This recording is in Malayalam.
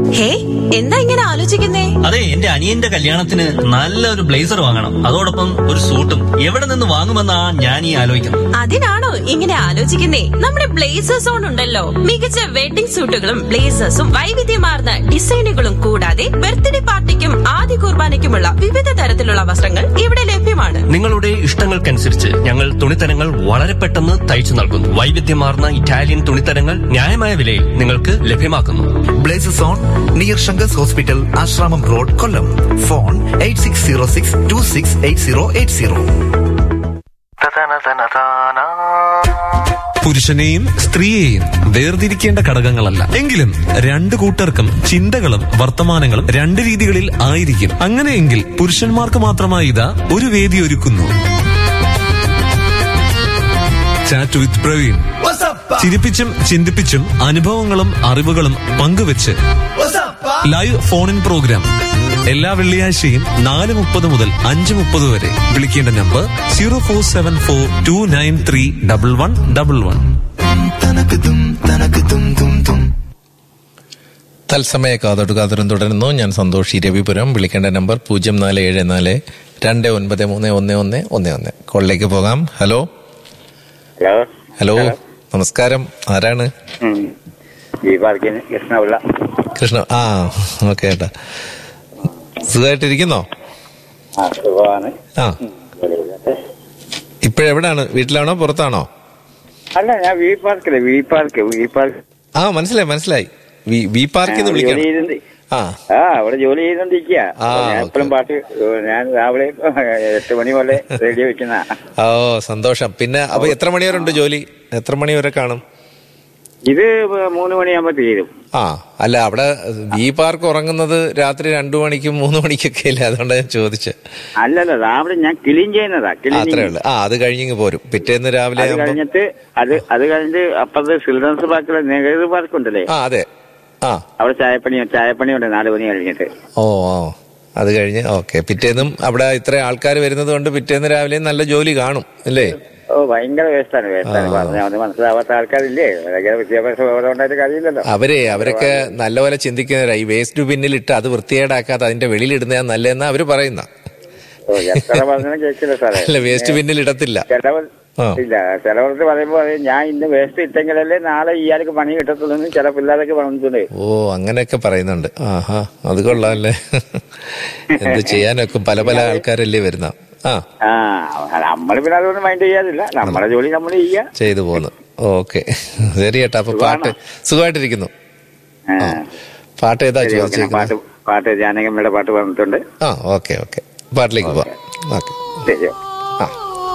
ഹേ എന്താ ഇങ്ങനെ ആലോചിക്കുന്നേ അതെ എന്റെ അനിയന്റെ കല്യാണത്തിന് നല്ലൊരു ബ്ലേസർ വാങ്ങണം അതോടൊപ്പം ഒരു സൂട്ടും എവിടെ നിന്ന് വാങ്ങുമെന്നാ ഞാൻ ഈ ആലോചിക്കുന്നത് അതിനാണോ ഇങ്ങനെ ആലോചിക്കുന്നേ നമ്മുടെ ബ്ലേസേഴ്സ് ഓൺ ഉണ്ടല്ലോ മികച്ച വെഡിംഗ് സൂട്ടുകളും ബ്ലേസേഴ്സും വൈവിധ്യമാർന്ന ഡിസൈനുകളും കൂടാതെ ബർത്ത്ഡേ പാർട്ടിക്കും ആദ്യ കുർബാനയ്ക്കുമുള്ള വിവിധ തരത്തിലുള്ള വസ്ത്രങ്ങൾ ഇവിടെ ലഭ്യമാണ് നിങ്ങളുടെ ഇഷ്ടങ്ങൾക്കനുസരിച്ച് ഞങ്ങൾ തുണിത്തരങ്ങൾ വളരെ പെട്ടെന്ന് തയ്ച്ചു നൽകുന്നു വൈവിധ്യമാർന്ന ഇറ്റാലിയൻ തുണിത്തരങ്ങൾ ന്യായമായ വിലയിൽ നിങ്ങൾക്ക് ലഭ്യമാക്കുന്നു Blazes on near Sankar's hospital Asramam road Kollam phone eight six zero six two six eight zero eight zero പുരുഷനെയും സ്ത്രീയെയും വേർതിരിക്കേണ്ട ഘടകങ്ങളല്ല എങ്കിലും രണ്ടു കൂട്ടർക്കും ചിന്തകളും വർത്തമാനങ്ങളും രണ്ട് രീതികളിൽ ആയിരിക്കും അങ്ങനെയെങ്കിൽ പുരുഷന്മാർക്ക് മാത്രമായി ഇതാ ഒരു വേദി ഒരുക്കുന്നു ചാറ്റ് വിത്ത് പ്രവീൺ ചിരിപ്പിച്ചും ചിന്തിപ്പിച്ചും അനുഭവങ്ങളും അറിവുകളും പങ്കുവെച്ച് ലൈവ് ഫോൺ ഇൻ പ്രോഗ്രാം എല്ലാ വെള്ളിയാഴ്ചയും നാല് മുപ്പത് മുതൽ അഞ്ച് മുപ്പത് വരെ വിളിക്കേണ്ട number zero four seven four two nine three double one double one തത്സമയ കാതോട്ട് കാതറും തുടരുന്നു ഞാൻ സന്തോഷ് രവിപുരം വിളിക്കേണ്ട നമ്പർ പൂജ്യം നാല് ഏഴ് നാല് രണ്ട് ഒൻപത് മൂന്ന് ഒന്ന് ഒന്ന് ഒന്ന് ഒന്ന് കോളിലേക്ക് പോകാം ഹലോ ഹലോ ഹലോ നമസ്കാരം ആരാണ് ഉം. ഈ പാർക്കിന് കൃഷ്ണപിള്ള കൃഷ്ണ ആ ഓക്കെ ഏട്ടാ സുഖമായിട്ടിരിക്കുന്നോ ആ സുഖമാണ് ആ ഇപ്പോഴെവിടാണ് വീട്ടിലാണോ പുറത്താണോ അല്ല ഞാൻ വി പാർക്കിലെ വി പാർക്ക് വി പാർക്ക് ആ മനസ്സിലായി മനസ്സിലായി വി വി പാർക്കിൽ നിന്ന് ജോലി വിളിക്കണം ചെയ്തോണ്ട് ആ ആ അവിടെ ജോലി ചെയ്തോണ്ടിരിക്കുക ആ, ഞാൻ ഓക്കേ. എപ്പോഴും പാട്ട് ഞാൻ രാവിലെ എട്ട് മണി പോലെ റേഡിയോ വെക്കുന്ന ഓ സന്തോഷം പിന്നെ അപ്പൊ എത്ര മണി വരെ ഉണ്ട് ജോലി എത്ര മണി വരെ കാണും ഇത് മൂന്ന് മണിയാകുമ്പോ തീരും ആ അല്ല അവിടെ ബി പാർക്ക് ഉറങ്ങുന്നത് രാത്രി രണ്ടു മണിക്കും മൂന്ന് മണിക്കൊക്കെ അല്ലേ അതുകൊണ്ടാണ് ഞാൻ ചോദിച്ചത് അല്ലല്ല രാവിലെ ഞാൻ ക്ലീൻ ചെയ്യുന്നതാ ആ, ക്ലീൻ അത്രേ ഉള്ളു ആ അത് കഴിഞ്ഞിങ്ങ് പോരും പിറ്റേന്ന് രാവിലെ അത് ആകുമ്പോ കഴിഞ്ഞിട്ട് അത് അത് കഴിഞ്ഞിട്ട് അപ്പുറത്ത് ചിൽഡ്രൻസ് പാർക്കിലെ നെഹ്റു പാർക്ക് ഉണ്ടല്ലേ ആ അതെ ആ അവിടെ ചായപ്പണി ചായപ്പണി ഉണ്ട് നാല് മണി കഴിഞ്ഞിട്ട് ഓ ഓ അത് കഴിഞ്ഞ് ഓക്കെ പിറ്റേന്നും അവിടെ ഇത്ര ആൾക്കാർ വരുന്നത് കൊണ്ട് പിറ്റേന്ന് രാവിലെ നല്ല ജോലി കാണും അല്ലേ ഓ ഭയങ്കര വേസ്റ്റാണ് വേസ്റ്റാണ് പറഞ്ഞാൽ അത് മനസ്സിലാവാത്ത ആൾക്കാരില്ലേ ഭയങ്കര വിദ്യാഭ്യാസം ഉണ്ടായിട്ട് കഴിയില്ലല്ലോ അവരെ അവരൊക്കെ നല്ലപോലെ ചിന്തിക്കുന്നവരാ ഈ വേസ്റ്റ് ബിന്നിലിട്ട് അത് വൃത്തികേടാക്കാതെ അതിന്റെ വെളിയിലിടുന്ന നല്ലതെന്നാ അവര് പറയുന്ന ഓ എത്ര പറഞ്ഞാലും കേൾക്കില്ല സാറേ അല്ല വേസ്റ്റ് ബിന്നിൽ ഇടത്തില്ല ചിലവർ ആ. ഇല്ല ചിലവർക്ക് പറയുമ്പോ പറയും, ഞാൻ ഇന്ന് വേസ്റ്റ് ഇട്ടെങ്കിലല്ലേ നാളെ ഇയാൾക്ക് പണി കിട്ടത്തുള്ളൂ എന്ന് ചില പിള്ളേരൊക്കെ പറഞ്ഞിട്ടുണ്ട് ഓ അങ്ങനെയൊക്കെ പറയുന്നുണ്ട് ആഹാ അത് കൊള്ളാമല്ലേ എന്ത് ചെയ്യാനൊക്കെ പല പല ആൾക്കാരല്ലേ വരുന്ന ആ ആ നമ്മൾ പിന്നെ അതൊന്നും മൈൻഡ് ചെയ്യാതില്ല നമ്മുടെ ജോലി നമ്മൾ ചെയ്യാ ചെയ്തു പോന്നു ഓക്കെ ശരി ചേട്ടാ അപ്പൊ പാട്ട് സുഖമായിട്ടിരിക്കുന്നു ആ. ആ പാട്ട് ഏതാ ശരി, ഓക്കേ. ഞാൻ പാട്ട് ചോദിച്ചേക്കുന്നത് പാട്ട് ജാനകമ്മയുടെ പാട്ട് പറഞ്ഞിട്ടുണ്ട് ആ ഓക്കെ ഓക്കെ പാട്ടിലേക്ക് പോവാം ഓക്കെ ശരി